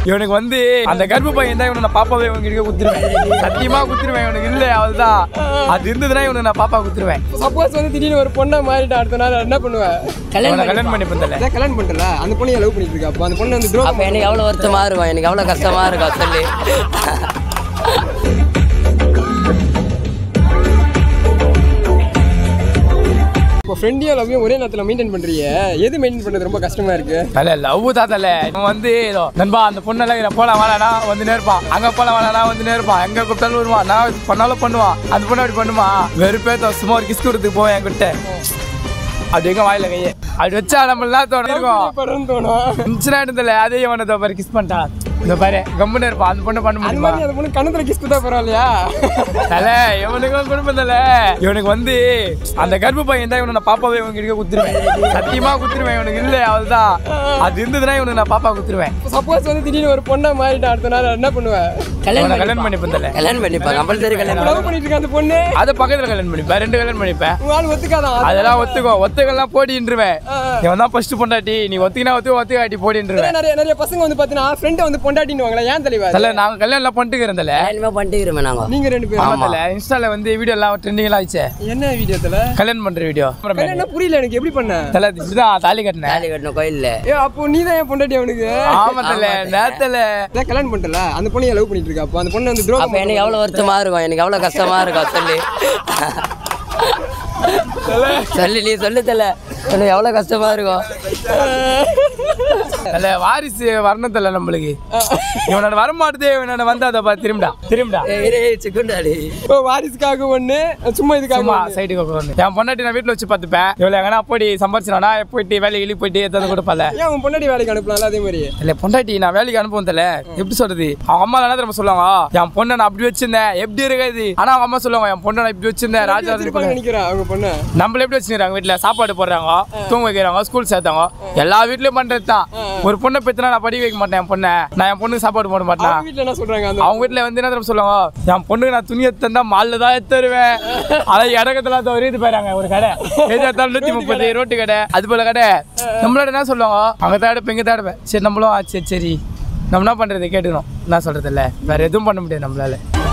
இவனுக்கு வந்து அந்த கர்ப்ப பையன் தான் இவனை நான் பாப்பாவே இவனுக்கு குத்துருவேன் சத்தியமா குத்துருவேன் இவனுக்கு இல்ல அவள்தான் அது இருந்ததுன்னா இவனுக்கு நான் பாப்பா குத்துருவேன் சப்போஸ் வந்து திடீர்னு ஒரு பொண்ணை மாறிட்டு அடுத்த நாள் என்ன பண்ணுவேன் அவனை கல்யாணம் பண்ணி பந்தல அதான் கல்யாணம் பண்றல அந்த பொண்ணை லவ் பண்ணிட்டு இருக்கா அப்போ அந்த பொண்ணு வந்து துரோகம் அப்ப எனக்கு எவ்வளவு வருத்தமா இருக்கும் எனக்கு எவ்வளவு கஷ்டமா இருக்கும் சொல்லி இப்போ ஃப்ரெண்டையும் லவ்வையும் ஒரே நேரத்தில் மெயின்டைன் பண்றீங்க எது மெயின்டைன் பண்றது ரொம்ப கஷ்டமா இருக்கு தல லவ் தான் தல இவன் வந்து ஏதோ நண்பா அந்த பொண்ணெல்லாம் இதை போலாம் வேணானா வந்து நேர்ப்பான் அங்க போலாம் வேணானா வந்து நேர்ப்பான் எங்க கூப்பிட்டாலும் வருவான் நான் இது பண்ணாலும் பண்ணுவான் அந்த பொண்ணு அப்படி பண்ணுமா வெறுப்பே தோ- சும்மா ஒரு கிஸ் கொடுத்துட்டு போவேன் என்கிட்ட அப்படி எங்க வாயில கையே அப்படி வச்சா நம்ம எல்லாம் தோணும் இருக்கும் படம்னு தோணும் இன்சிடென்ட் இருந்தல அதே இவனை இதோ பாரு கிஸ் பண்ணிட்டான் இந்த பாரு கம்முன்னு இருப்பான் அந்த பொண்ணு பண்ண அது முடியுமா மாதிரி அந்த பொண்ணு கணத்துல கிஸ் கொடுத்தா பரவாயில்லையா தல இவனுக்கும் குடும்பம் தல இவனுக்கு வந்து அந்த கர்ப்ப பையன் தான் இவனை நான் பாப்பாவே இவனுக்கு குத்துருவேன் சத்தியமா குத்துருவேன் இவனுக்கு இல்ல அவள்தான் அது இருந்ததுன்னா இவனுக்கு நான் பாப்பா குத்துருவேன் சப்போஸ் வந்து திடீர்னு ஒரு பொண்ணை மாறிட்டு அடுத்த நாள் என்ன பண்ணுவேன் அவனை கல்யாணம் பண்ணி பந்தல கல்யாணம் பண்ணிப்பா கம்பல்சரி கல்யாணம் லவ் பண்ணிட்டு இருக்க அந்த பொண்ணு அது பக்கத்துல கல்யாணம் பண்ணிப்பேன் ரெண்டு கல்யாணம் பண்ணிப்பேன் உங்க ஆள் ஒத்துக்காதான் அதெல்லாம் ஒத்துக்கோ ஒத்துக்கலாம் போடின்றுவேன் இவன் தான் ஃபர்ஸ்ட் பொண்டாட்டி நீ ஒத்துக்கினா ஒத்துக்க ஒத்துக்காட்டி போடின்றுவேன் நிறைய நிறைய பசங்க வந்து பாத்தீங்கன்னா ஃப்ரெண்டை வந்து பொண்டாட்டின்னு ஏன் தலைவா தல நாங்க கல்யாணம் எல்லாம் பண்ணிட்டு இருந்தல கல்யாணமே பண்ணிட்டு இருக்கிறோமே நாங்க நீங்க ரெண்டு பேரும் ஆமா தல இன்ஸ்டால வந்து வீடியோ எல்லாம் ட்ரெண்டிங் எல்லாம் ஆயிடுச்சே என்ன வீடியோத்துல கல்யாணம் பண்ற வீடியோ என்ன புரியல எனக்கு எப்படி பண்ண தல இப்படிதான் தாலி கட்டினேன் தாலி கட்டணும் கோயில்ல ஏ அப்போ நீ தான் என் பொண்டாட்டி அவனுக்கு ஆமா தல நேரத்துல அதான் கல்யாணம் பண்ணிட்டல அந்த பொண்ணை லவ் பண்ணிட்டு இருக்கா அப்போ அந்த பொண்ணு வந்து துரோகம் அப்ப எனக்கு எவ்வளவு வருத்தமா இருக்கும் எனக்கு எவ்வளவு கஷ்டமா இருக்கும் சொல்லி சொல்லு நீ சொல்லு தல எனக்கு எவ்வளவு கஷ்டமா இருக்கும் தல வாரிசு வரணும் தல நம்மளுக்கு இவனோட வரமாட்டுதே இவனோட வந்து அதை பார்த்து திரும்பிடா திரும்பிடா சிக்குண்டாடி ஓ வாரிசுக்காக ஒண்ணு சும்மா இதுக்காக சும்மா ஒண்ணு. சைடுக்கு உட்காந்து என் பொண்டாட்டி நான் வீட்டில் வச்சு பார்த்துப்பேன் இவ்வளோ எங்கன்னா போய் சம்பாரிச்சினா போயிட்டு வேலைக்கு வெளியே போயிட்டு எதாவது கொடுப்பல ஏன் உன் பொண்டாட்டி வேலைக்கு அனுப்பலாம்ல அதே மாதிரி இல்ல பொண்டாட்டி நான் வேலைக்கு அனுப்புவேன் தல எப்படி சொல்றது அவங்க அம்மா என்ன தெரியுமா சொல்லுவாங்க என் பொண்ணை நான் அப்படி வச்சிருந்தேன் எப்படி இருக்காது ஆனா அவங்க அம்மா சொல்லுவாங்க என் பொண்ணை நான் இப்படி வச்சிருந்தேன் ராஜா வச்சிருப்பாங்க நினைக்கிறேன் அவங்க பொண்ணு நம்மள எப்படி வச்சுக்கிறாங்க வீட்டுல சாப்பாடு போடுறாங்க தூங்க வைக்கிறாங்க ஸ்கூல் சேர்த்தாங்க எல்லா வீட்லயும் பண்றது தான் ஒரு பொண்ணை பெத்துனா நான் படிக்க வைக்க மாட்டேன் என் பொண்ணை நான் என் பொண்ணுக்கு சாப்பாடு போட மாட்டேன் அவங்க வீட்டுல என்ன சொல்றாங்க அந்த அவங்க வீட்டுல வந்து என்ன தெரியுமா சொல்லுவாங்க என் பொண்ணுக்கு நான் துணியை தந்தா மால்ல தான் தருவேன் அதான் இடக்கத்துல தவறிது போயிறாங்க ஒரு கடை எது எடுத்தாலும் நூத்தி முப்பது ரோட்டு கடை அது போல கடை நம்மளோட என்ன சொல்லுவாங்க அங்க தான் எடுப்பேன் இங்க தான் எடுப்பேன் சரி நம்மளும் ஆ, சரி சரி நம்ம என்ன பண்றது கேட்டுக்கணும் என்ன சொல்றது இல்ல வேற எதுவும் பண்ண முடியாது நம்மளால